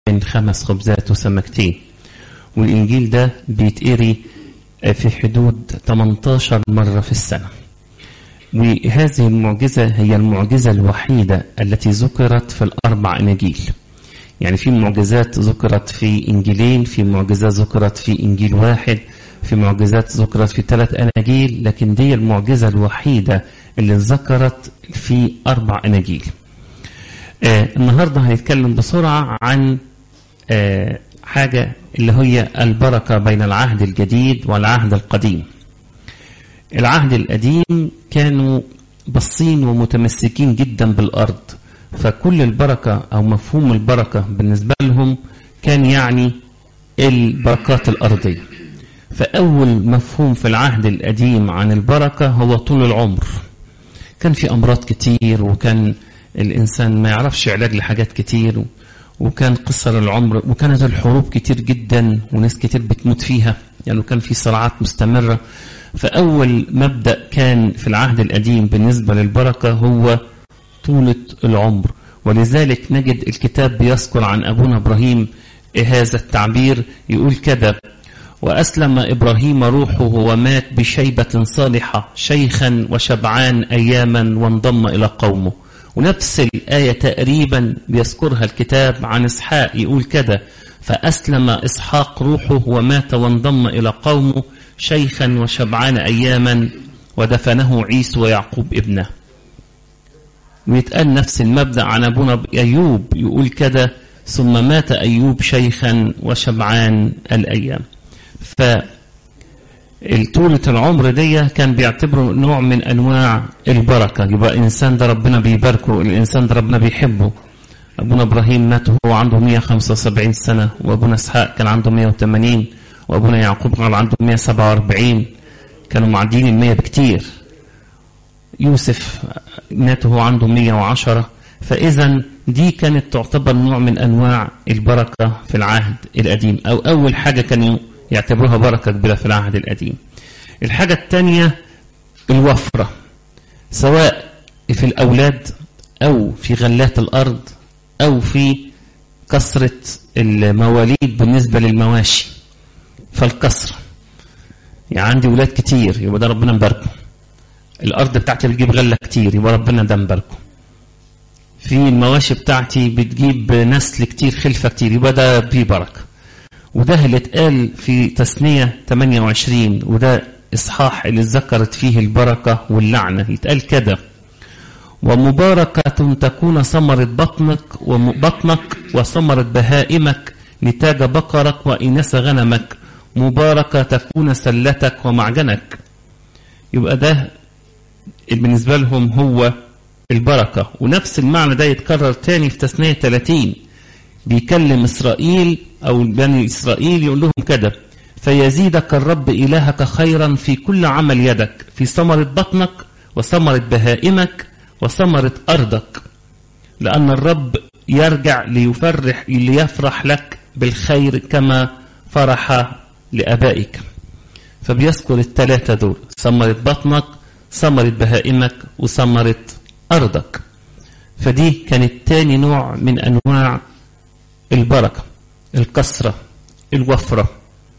من خمس خبزات وسمكتين والإنجيل ده بيتقري في حدود 18 مرة في السنة وهذه المعجزة هي المعجزة الوحيدة التي ذكرت في الأربع أناجيل يعني في معجزات ذكرت في إنجيلين في معجزات ذكرت في إنجيل واحد في معجزات ذكرت في ثلاث أناجيل لكن دي المعجزة الوحيدة اللي ذكرت في أربع أناجيل آه النهاردة هنتكلم بسرعة عن آه حاجة اللي هي البركة بين العهد الجديد والعهد القديم العهد القديم كانوا بصين ومتمسكين جدا بالأرض فكل البركة أو مفهوم البركة بالنسبة لهم كان يعني البركات الأرضية فأول مفهوم في العهد القديم عن البركة هو طول العمر كان في أمراض كتير وكان الإنسان ما يعرفش علاج لحاجات كتير وكان قصر العمر وكانت الحروب كتير جدا وناس كتير بتموت فيها يعني كان في صراعات مستمرة فأول مبدأ كان في العهد القديم بالنسبة للبركة هو طولة العمر ولذلك نجد الكتاب بيذكر عن أبونا إبراهيم هذا التعبير يقول كده وأسلم إبراهيم روحه ومات بشيبة صالحة شيخا وشبعان أياما وانضم إلى قومه ونفس الآية تقريبا بيذكرها الكتاب عن إسحاق يقول كده فأسلم إسحاق روحه ومات وانضم إلى قومه شيخا وشبعان أياما ودفنه عيسو ويعقوب ابنه ويتقال نفس المبدأ عن أبونا أيوب يقول كده ثم مات أيوب شيخا وشبعان الأيام ف طولة العمر دي كان بيعتبره نوع من أنواع البركة يبقى الإنسان ده ربنا بيباركه الإنسان ده ربنا بيحبه أبونا إبراهيم مات وهو عنده 175 سنة وأبونا إسحاق كان عنده 180 وأبونا يعقوب كان عنده 147 كانوا معديين ال 100 بكتير يوسف مات وهو عنده 110 فإذا دي كانت تعتبر نوع من أنواع البركة في العهد القديم أو أول حاجة كانوا يعتبروها بركة كبيرة في العهد القديم الحاجة الثانية الوفرة سواء في الأولاد أو في غلات الأرض أو في كثرة المواليد بالنسبة للمواشي فالكثرة يعني عندي ولاد كتير يبقى ده ربنا مباركه الأرض بتاعتي بتجيب غلة كتير يبقى ربنا ده مباركه في المواشي بتاعتي بتجيب نسل كتير خلفة كتير يبقى ده فيه بركة وده اللي اتقال في تثنية 28 وده إصحاح اللي ذكرت فيه البركة واللعنة يتقال كده ومباركة تكون ثمرة بطنك وبطنك وثمرة بهائمك نتاج بقرك وإناث غنمك مباركة تكون سلتك ومعجنك يبقى ده بالنسبة لهم هو البركة ونفس المعنى ده يتكرر تاني في تثنية 30 بيكلم إسرائيل أو بني إسرائيل يقول لهم كده فيزيدك الرب إلهك خيرا في كل عمل يدك في ثمرة بطنك وثمرة بهائمك وثمرة أرضك لأن الرب يرجع ليفرح ليفرح لك بالخير كما فرح لأبائك فبيذكر الثلاثة دول ثمرة بطنك ثمرة بهائمك وثمرة أرضك فدي كانت تاني نوع من أنواع البركة الكسرة الوفرة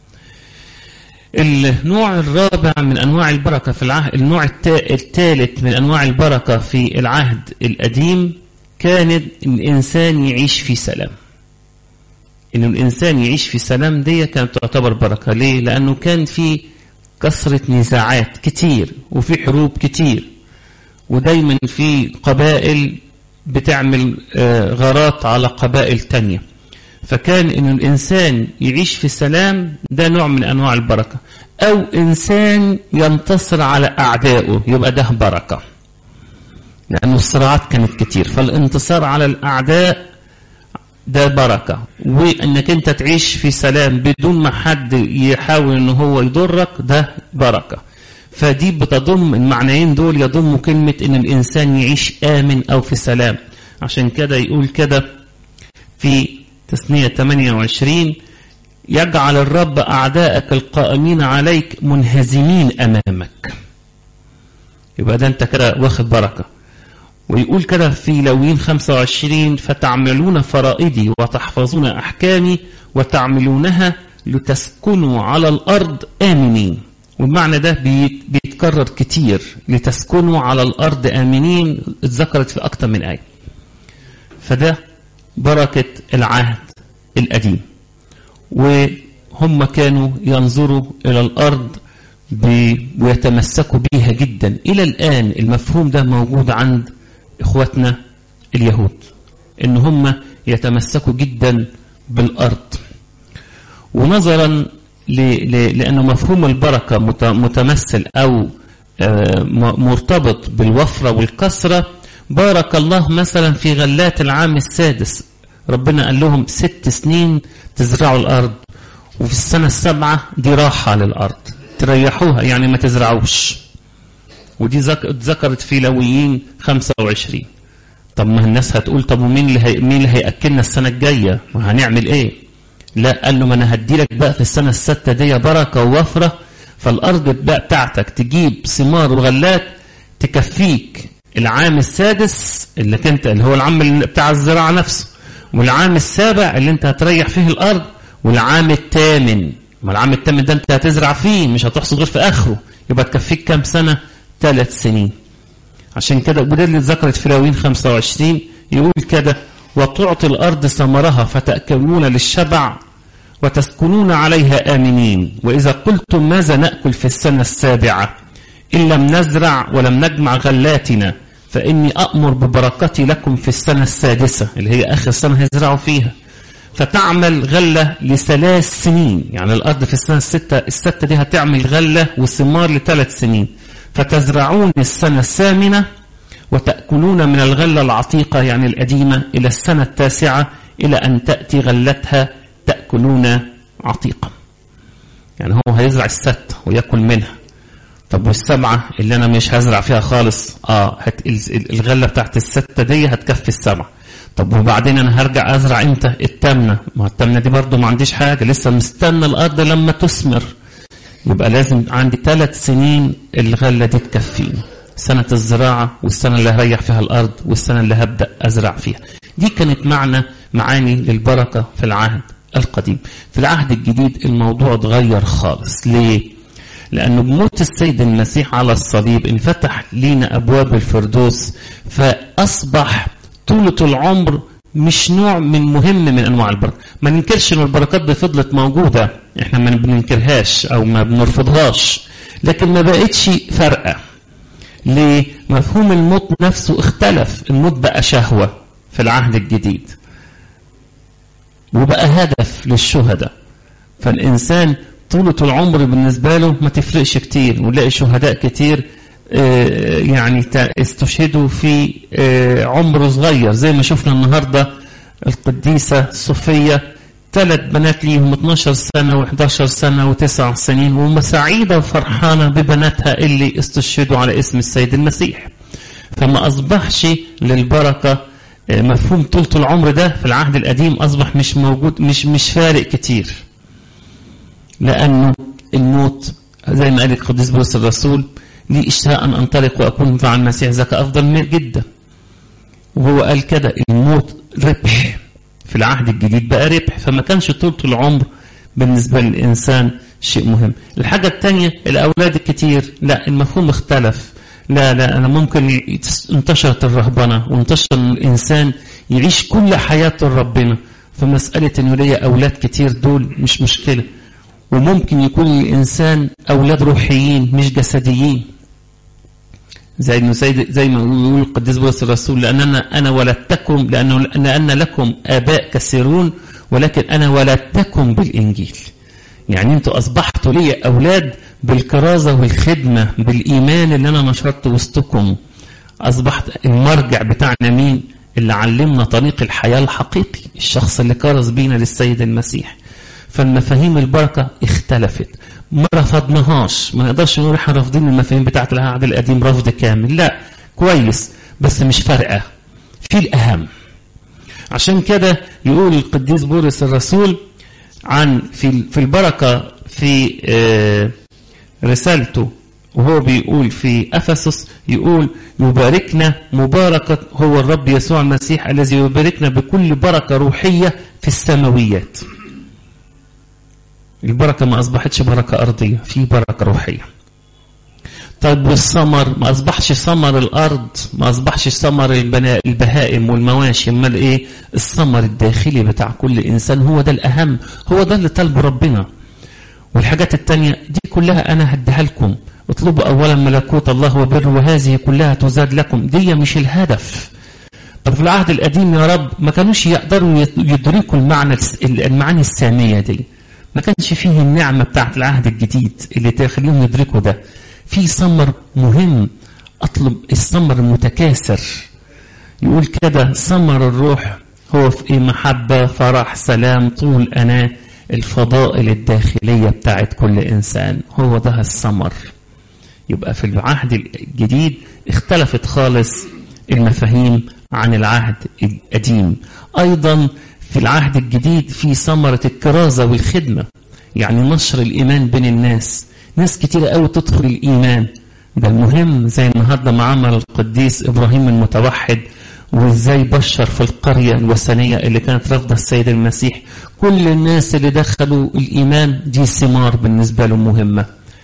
النوع الرابع من أنواع البركة في العهد النوع الثالث من أنواع البركة في العهد القديم كان الإنسان يعيش في سلام إن الإنسان يعيش في سلام دي كانت تعتبر بركة ليه؟ لأنه كان في كثرة نزاعات كتير وفي حروب كتير ودايما في قبائل بتعمل غارات على قبائل تانية فكان ان الانسان يعيش في سلام ده نوع من انواع البركه او انسان ينتصر على اعدائه يبقى ده بركه لان الصراعات كانت كتير فالانتصار على الاعداء ده بركه وانك انت تعيش في سلام بدون ما حد يحاول ان هو يضرك ده بركه فدي بتضم المعنيين دول يضموا كلمه ان الانسان يعيش امن او في سلام عشان كده يقول كده في تثنية 28 يجعل الرب أعداءك القائمين عليك منهزمين أمامك يبقى ده أنت كده واخد بركة ويقول كده في لوين 25 فتعملون فرائدي وتحفظون أحكامي وتعملونها لتسكنوا على الأرض آمنين والمعنى ده بيتكرر كتير لتسكنوا على الأرض آمنين اتذكرت في أكتر من آية فده بركة العهد القديم وهم كانوا ينظروا إلى الأرض ويتمسكوا بيها جدا إلى الآن المفهوم ده موجود عند إخواتنا اليهود إن هم يتمسكوا جدا بالأرض ونظرا لأن مفهوم البركة متمثل أو مرتبط بالوفرة والكسرة بارك الله مثلا في غلات العام السادس ربنا قال لهم ست سنين تزرعوا الأرض وفي السنة السابعة دي راحة للأرض تريحوها يعني ما تزرعوش ودي ذكرت في لويين 25 طب ما الناس هتقول طب ومين اللي هي مين اللي هياكلنا السنه الجايه؟ وهنعمل ايه؟ لا قال له ما انا هديلك بقى في السنه السادسه دي بركه ووفره فالارض بقى بتاعتك تجيب ثمار وغلات تكفيك العام السادس اللي انت اللي هو العام بتاع الزراعه نفسه والعام السابع اللي انت هتريح فيه الارض والعام الثامن ما العام الثامن ده انت هتزرع فيه مش هتحصد غير في اخره يبقى تكفيك كام سنه؟ ثلاث سنين عشان كده وده اللي اتذكرت في لاوين 25 يقول كده وتعطي الارض ثمرها فتاكلون للشبع وتسكنون عليها امنين واذا قلتم ماذا ناكل في السنه السابعه ان لم نزرع ولم نجمع غلاتنا فاني امر ببركتي لكم في السنه السادسه اللي هي اخر سنه هيزرعوا فيها فتعمل غلة لثلاث سنين يعني الأرض في السنة الستة الستة دي هتعمل غلة وثمار لثلاث سنين فتزرعون السنة الثامنة وتأكلون من الغلة العتيقة يعني القديمة إلى السنة التاسعة إلى أن تأتي غلتها تأكلون عتيقا يعني هو هيزرع الستة ويأكل منها طب والسبعة اللي أنا مش هزرع فيها خالص آه هت الغلة بتاعت الستة دي هتكفي السبعة طب وبعدين أنا هرجع أزرع إمتى التامنة ما التامنة دي برضو ما عنديش حاجة لسه مستنى الأرض لما تثمر يبقى لازم عندي ثلاث سنين الغلة دي تكفيني سنة الزراعة والسنة اللي هريح فيها الأرض والسنة اللي هبدأ أزرع فيها دي كانت معنى معاني للبركة في العهد القديم في العهد الجديد الموضوع اتغير خالص ليه؟ لأنه بموت السيد المسيح على الصليب انفتح لينا أبواب الفردوس فأصبح طولة العمر مش نوع من مهم من انواع البركه ما ننكرش ان البركات دي فضلت موجوده احنا ما بننكرهاش او ما بنرفضهاش لكن ما بقتش فارقه ليه مفهوم الموت نفسه اختلف الموت بقى شهوه في العهد الجديد وبقى هدف للشهداء فالانسان طولة العمر بالنسبة له ما تفرقش كتير ونلاقي شهداء كتير يعني استشهدوا في عمر صغير زي ما شفنا النهارده القديسه صوفيا ثلاث بنات ليهم 12 سنه و11 سنه و9 سنين وهم سعيده وفرحانه ببناتها اللي استشهدوا على اسم السيد المسيح. فما اصبحش للبركه مفهوم طولة العمر ده في العهد القديم اصبح مش موجود مش مش فارق كتير. لانه الموت زي ما قال القديس بولس الرسول لي اشتهاء ان انطلق واكون مع المسيح ذاك افضل من جدا وهو قال كده الموت ربح في العهد الجديد بقى ربح فما كانش طولة العمر بالنسبة للإنسان شيء مهم الحاجة الثانية الأولاد الكتير لا المفهوم اختلف لا لا أنا ممكن انتشرت الرهبنة وانتشر الإنسان يعيش كل حياته لربنا فمسألة إنه ليا أولاد كتير دول مش مشكلة وممكن يكون الإنسان أولاد روحيين مش جسديين زي انه زي زي ما يقول القديس بولس الرسول لاننا انا ولدتكم لانه لان لكم اباء كثيرون ولكن انا ولدتكم بالانجيل. يعني انتوا اصبحتوا لي اولاد بالكرازه والخدمه بالايمان اللي انا نشرته وسطكم. اصبحت المرجع بتاعنا مين؟ اللي علمنا طريق الحياه الحقيقي، الشخص اللي كرز بينا للسيد المسيح. فالمفاهيم البركه اختلفت. ما رفضناهاش ما نقدرش نقول احنا رافضين المفاهيم بتاعت العهد القديم رفض كامل لا كويس بس مش فارقه في الاهم عشان كده يقول القديس بولس الرسول عن في في البركه في رسالته وهو بيقول في أفسس يقول يباركنا مباركة هو الرب يسوع المسيح الذي يباركنا بكل بركة روحية في السماويات البركة ما أصبحتش بركة أرضية في بركة روحية طيب والثمر ما أصبحش ثمر الأرض ما أصبحش ثمر البهائم والمواشي أمال إيه الثمر الداخلي بتاع كل إنسان هو ده الأهم هو ده اللي طلبه ربنا والحاجات التانية دي كلها أنا هديها لكم اطلبوا أولا ملكوت الله وبره وهذه كلها تزاد لكم دي مش الهدف طب في العهد القديم يا رب ما كانوش يقدروا يدركوا المعنى المعاني السامية دي ما كانش فيه النعمة بتاعت العهد الجديد اللي تخليهم يدركوا ده في ثمر مهم أطلب الثمر المتكاثر يقول كده ثمر الروح هو في محبة فرح سلام طول أنا الفضائل الداخلية بتاعت كل إنسان هو ده الثمر يبقى في العهد الجديد اختلفت خالص المفاهيم عن العهد القديم أيضا في العهد الجديد في ثمرة الكرازة والخدمة يعني نشر الإيمان بين الناس ناس كتير قوي تدخل الإيمان ده المهم زي النهاردة ما عمل القديس إبراهيم المتوحد وازاي بشر في القرية الوثنية اللي كانت رافضة السيد المسيح كل الناس اللي دخلوا الإيمان دي ثمار بالنسبة له مهمة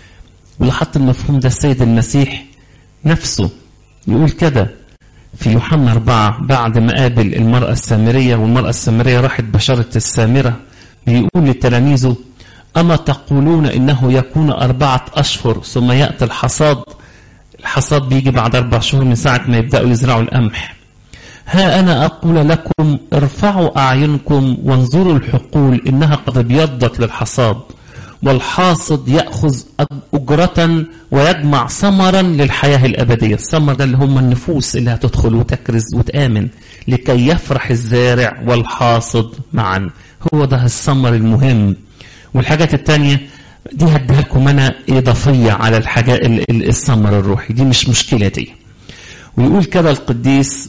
ولاحظت المفهوم ده السيد المسيح نفسه يقول كده في يوحنا أربعة بعد ما قابل المرأة السامرية والمرأة السامرية راحت بشرة السامرة بيقول لتلاميذه أما تقولون إنه يكون أربعة أشهر ثم يأتي الحصاد الحصاد بيجي بعد أربع شهور من ساعة ما يبدأوا يزرعوا القمح ها أنا أقول لكم ارفعوا أعينكم وانظروا الحقول إنها قد ابيضت للحصاد والحاصد يأخذ أجرة ويجمع ثمرا للحياة الأبدية الثمر ده اللي هم النفوس اللي هتدخل وتكرز وتآمن لكي يفرح الزارع والحاصد معا هو ده الثمر المهم والحاجات التانية دي هديها لكم أنا إضافية على الحاجات الثمر الروحي دي مش مشكلة دي ويقول كده القديس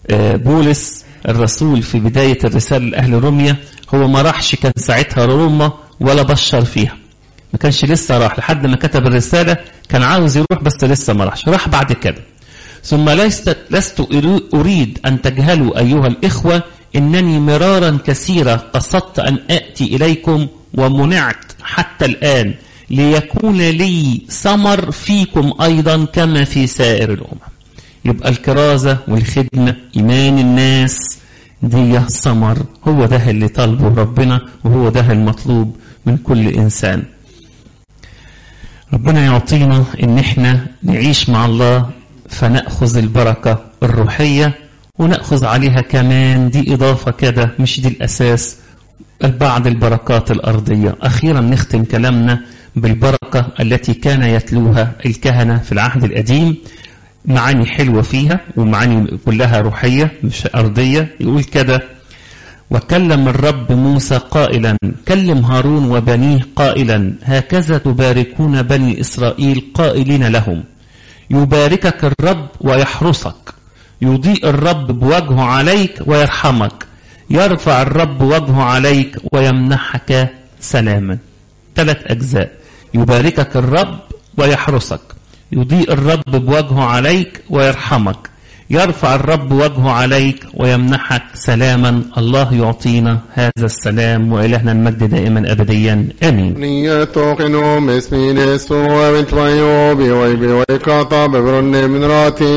بولس الرسول في بداية الرسالة لأهل روميا هو ما راحش كان ساعتها روما ولا بشر فيها ما كانش لسه راح لحد ما كتب الرسالة كان عاوز يروح بس لسه ما راحش راح بعد كده ثم لست, لست أريد أن تجهلوا أيها الإخوة إنني مرارا كثيرة قصدت أن آتي إليكم ومنعت حتى الآن ليكون لي ثمر فيكم أيضا كما في سائر الأمم يبقى الكرازة والخدمة إيمان الناس دي ثمر هو ده اللي طالبه ربنا وهو ده المطلوب من كل إنسان ربنا يعطينا إن إحنا نعيش مع الله فنأخذ البركة الروحية ونأخذ عليها كمان دي إضافة كده مش دي الأساس بعض البركات الأرضية أخيرا نختم كلامنا بالبركة التي كان يتلوها الكهنة في العهد القديم معاني حلوة فيها ومعاني كلها روحية مش أرضية يقول كده وكلم الرب موسى قائلا كلم هارون وبنيه قائلا هكذا تباركون بني إسرائيل قائلين لهم يباركك الرب ويحرسك يضيء الرب بوجهه عليك ويرحمك يرفع الرب وجهه عليك ويمنحك سلاما ثلاث أجزاء يباركك الرب ويحرسك يضيء الرب بوجهه عليك ويرحمك يرفع الرب وجهه عليك ويمنحك سلاما الله يعطينا هذا السلام وإلهنا المجد دائما أبديا آمين Nietokinum esmines tuo vit vajobi vai vai kata bevronne minrati